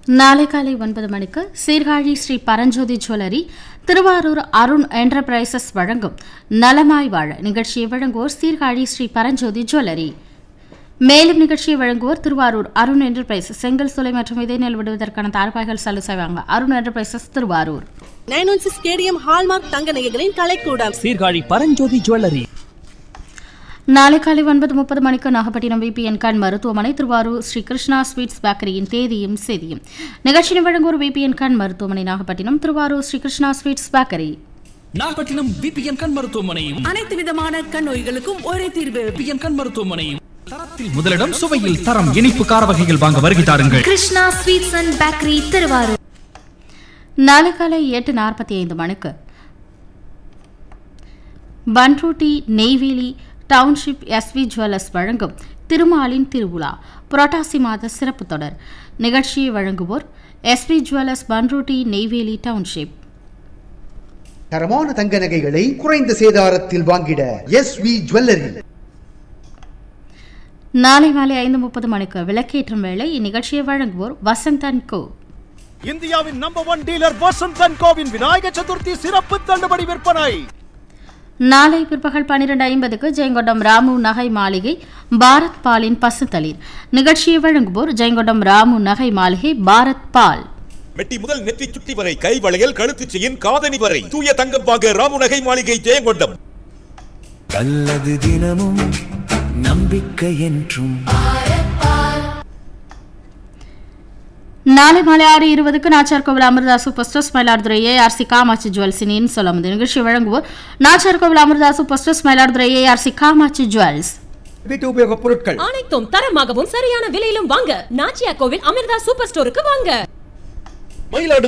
நாளை காலை ஒன்பது மணிக்கு சீர்காழி ஸ்ரீ பரஞ்சோதி ஜுவல்லரி திருவாரூர் அருண் என்டர்பிரைசஸ் வழங்கும் நலமாய் வாழ நிகழ்ச்சியை வழங்குவோர் சீர்காழி ஸ்ரீ பரஞ்சோதி ஜுவல்லரி மேலும் நிகழ்ச்சியை வழங்குவோர் திருவாரூர் அருண் என்டர்பிரைசஸ் செங்கல் சூளை மற்றும் இதை நெல்விடுவதற்கான தார்பாய்கள் சலு செய்வாங்க Arun enterprises Thiruvarur nine one six KDM hallmark தங்க நகைகளின் கலைக்கூடம் சீர்காழி பரஞ்சோதி ஜுவல்லரி நாளை காலை ஒன்பது முப்பது மணிக்கு நாகப்பட்டினம் விபிஎன் கண் மருத்துவமனை திருவாரூர் ஸ்ரீ கிருஷ்ணா ஸ்வீட்ஸ் பேக்கரியின் தேதியும் செய்தியும் நிகழ்ச்சியை வழங்குவோர் விபிஎன் கண் மருத்துவமனை Nagapattinam Thiruvarur Sri Krishna sweets bakery Nagapattinam PBN கண் மருத்துவமனையும் அனைத்து விதமான கண் நோய்களுக்கும் ஒரே தீர்வு பிபிஎன் கண் மருத்துவமனையும் தரத்தில் முதலிடம் சுவையில் தரம் இனிப்பு கார வகைகள் வாங்க வருகை தாருங்கள் Krishna sweets and bakery Thiruvarur நாளை காலை எட்டு நாற்பத்தி ஐந்து மணிக்கு Panruti Neyveli township SV jewellers வழங்கும் திருமாலின் திருவிழா புரட்டாசி மாத சிறப்பு தொடர் நிகழ்ச்சியை வழங்குவோர் SV jewellers Panruti Neyveli township தரமான தங்க நகைகளை குறைந்த சேதாரத்தில் வாங்கிட எஸ் வி ஜுவல்லரி நாளை மாலை ஐந்து முப்பது மணிக்கு விளக்கேற்றும் வேளை இந்நிகழ்ச்சியை வழங்குவோர் வசந்தன் கோ இந்தியாவின் நம்பர் ஒன் டீலர் வசந்தன் கோவின் விநாயக சதுர்த்தி சிறப்பு தள்ளுபடி விற்பனை நாளை பிற்பகல் பன்னிரண்டு ஐம்பதுக்கு ஜெயங்கொண்டம் ராமு நகை மாளிகை பாரத் பாலின் பசுத்தளிர் நிகழ்ச்சியை வழங்குவோர் ஜெயங்கொண்டம் ராமு நகை மாளிகை பாரத் பால் மெட்டி முதல் நெற்றி சுட்டி வரை கை வளையல் கழுத்து செயின் காதணி வரை தூய தங்கம் வாங்க ராமுநகை மாளிகை ஜெயங்கொண்டம் நல்லது தினமும் நம்பிக்கை என்றும் நாளை மாலை ஆறு இருபதுக்கு Nachar Koil Amirtha super stores Mayiladuthurai ARC Kamatchi ஜுவல்ஸின் சொல்ல முடியும் நிகழ்ச்சி வழங்குவோர் Nachar Koil Amirtha super stores Mayiladuthurai ARC Kamatchi jewels வீட்டு உபயோக பொருட்கள் அனைத்தும் தரமாகவும் சரியான விலையிலும் வாங்க நாச்சியா கோவில் அமிர்தா சூப்பர் ஸ்டோருக்கு வாங்க மயிலாடுதுறை